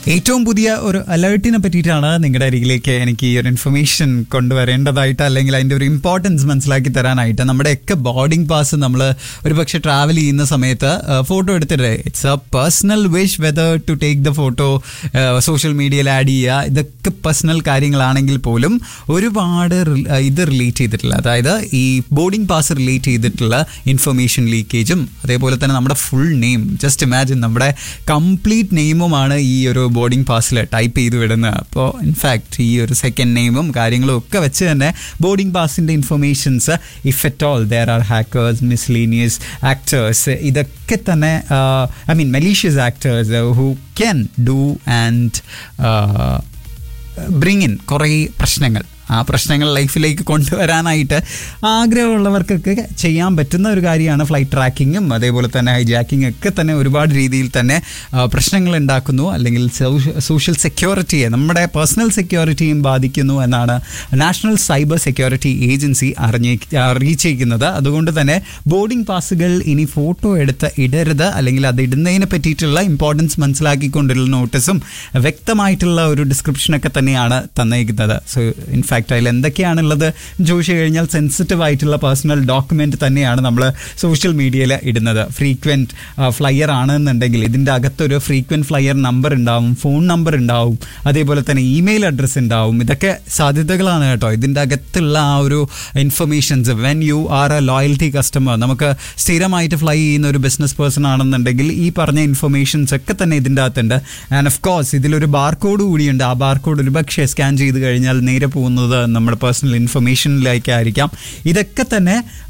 ഏറ്റവും പുതിയ ഒരു അലേർട്ടിനെ പറ്റിയിട്ടാണ് നിങ്ങളുടെ അരികിലേക്ക് എനിക്ക് ഈ ഒരു ഇൻഫർമേഷൻ കൊണ്ടുവരേണ്ടതായിട്ട് അല്ലെങ്കിൽ അതിൻ്റെ ഒരു ഇമ്പോർട്ടൻസ് മനസ്സിലാക്കി തരാനായിട്ട് നമ്മുടെയൊക്കെ ബോർഡിംഗ് പാസ് നമ്മൾ ഒരു പക്ഷേ ട്രാവൽ ചെയ്യുന്ന സമയത്ത് ഫോട്ടോ എടുത്തിട്ട് it's a personal wish whether to take the photo social മീഡിയയിൽ ആഡ് ചെയ്യുക ഇതൊക്കെ പേഴ്സണൽ കാര്യങ്ങളാണെങ്കിൽ പോലും ഒരുപാട് റിൽ- ആ, ഇത് റിലേറ്റ് ചെയ്തിട്ടുള്ള അതായത് ഈ ബോർഡിംഗ് പാസ് റിലേറ്റ് ചെയ്തിട്ടുള്ള ഇൻഫർമേഷൻ ലീക്കേജും അതേപോലെ തന്നെ നമ്മുടെ ഫുൾ നെയിം ജസ്റ്റ് ഇമാജിൻ നമ്മുടെ കംപ്ലീറ്റ് നെയിമുമാണ് ഈ ഒരു ബോർഡിംഗ് പാസിൽ ടൈപ്പ് ചെയ്ത് വിടുന്നത് അപ്പോൾ ഇൻഫാക്ട് ഈ ഒരു സെക്കൻഡ് നെയിമും കാര്യങ്ങളും ഒക്കെ വെച്ച് തന്നെ ബോർഡിംഗ് പാസിൻ്റെ informations if at all there are hackers miscellaneous actors ഇതൊക്കെ തന്നെ I mean malicious actors who can do and bring in കുറേ പ്രശ്നങ്ങൾ ആ പ്രശ്നങ്ങൾ ലൈഫിലേക്ക് കൊണ്ടുവരാനായിട്ട് ആഗ്രഹമുള്ളവർക്കൊക്കെ ചെയ്യാൻ പറ്റുന്ന ഒരു കാര്യമാണ് ഫ്ലൈറ്റ് ട്രാക്കിങ്ങും അതേപോലെ തന്നെ ഹൈജാക്കിംഗ് ഒക്കെ തന്നെ ഒരുപാട് രീതിയിൽ തന്നെ ആ, പ്രശ്നങ്ങൾ ഉണ്ടാക്കുന്നു അല്ലെങ്കിൽ സോഷ്യൽ സെക്യൂരിറ്റിയെ നമ്മുടെ പേഴ്സണൽ സെക്യൂരിറ്റിയും ബാധിക്കുന്നു എന്നാണ് നാഷണൽ സൈബർ സെക്യൂരിറ്റി ഏജൻസി അറിഞ്ഞേ അറിയിച്ചിരിക്കുന്നത് അതുകൊണ്ട് തന്നെ ബോർഡിംഗ് പാസുകൾ ഇനി ഫോട്ടോ എടുത്ത് ഇടരുത് അല്ലെങ്കിൽ അത് ഇടുന്നതിനെ പറ്റിയിട്ടുള്ള ഇമ്പോർട്ടൻസ് മനസ്സിലാക്കിക്കൊണ്ടുള്ള നോട്ടീസും വ്യക്തമായിട്ടുള്ള ഒരു ഡിസ്ക്രിപ്ഷനൊക്കെ തന്നെയാണ് തന്നേക്കുന്നത് സോ ഇൻഫാക്ട് അതിൽ എന്തൊക്കെയാണുള്ളത് ചോദിച്ചു കഴിഞ്ഞാൽ സെൻസിറ്റീവ് ആയിട്ടുള്ള പേഴ്സണൽ ഡോക്യുമെന്റ് തന്നെയാണ് നമ്മൾ സോഷ്യൽ മീഡിയയിൽ ഇടുന്നത് ഫ്രീക്വൻറ്റ് ഫ്ലയർ ആണെന്നുണ്ടെങ്കിൽ ഇതിൻ്റെ അകത്തൊരു ഫ്രീക്വൻറ്റ് ഫ്ലയർ നമ്പർ ഉണ്ടാവും ഫോൺ നമ്പർ ഉണ്ടാവും അതേപോലെ തന്നെ ഇമെയിൽ അഡ്രസ്സ് ഉണ്ടാവും ഇതൊക്കെ സാധ്യതകളാണ് കേട്ടോ ഇതിൻ്റെ അകത്തുള്ള ആ ഒരു informations when you are a loyalty customer നമുക്ക് സ്ഥിരമായിട്ട് ഫ്ലൈ ചെയ്യുന്ന ഒരു ബിസിനസ് പേഴ്സൺ ആണെന്നുണ്ടെങ്കിൽ ഈ പറഞ്ഞ ഇൻഫർമേഷൻസ് ഒക്കെ തന്നെ ഇതിൻ്റെ അകത്തുണ്ട് ആൻഡ് ഓഫ് കോഴ്സ് ഇതിലൊരു ബാർകോഡ് കൂടിയുണ്ട് ആ ബാർകോഡ് ഒരു പക്ഷേ സ്കാൻ ചെയ്ത് കഴിഞ്ഞാൽ നേരെ പോകുന്നത് നമ്മുടെ പേഴ്സണൽ ഇൻഫർമേഷനിലേക്കായിരിക്കാം ഇതൊക്കെ തന്നെ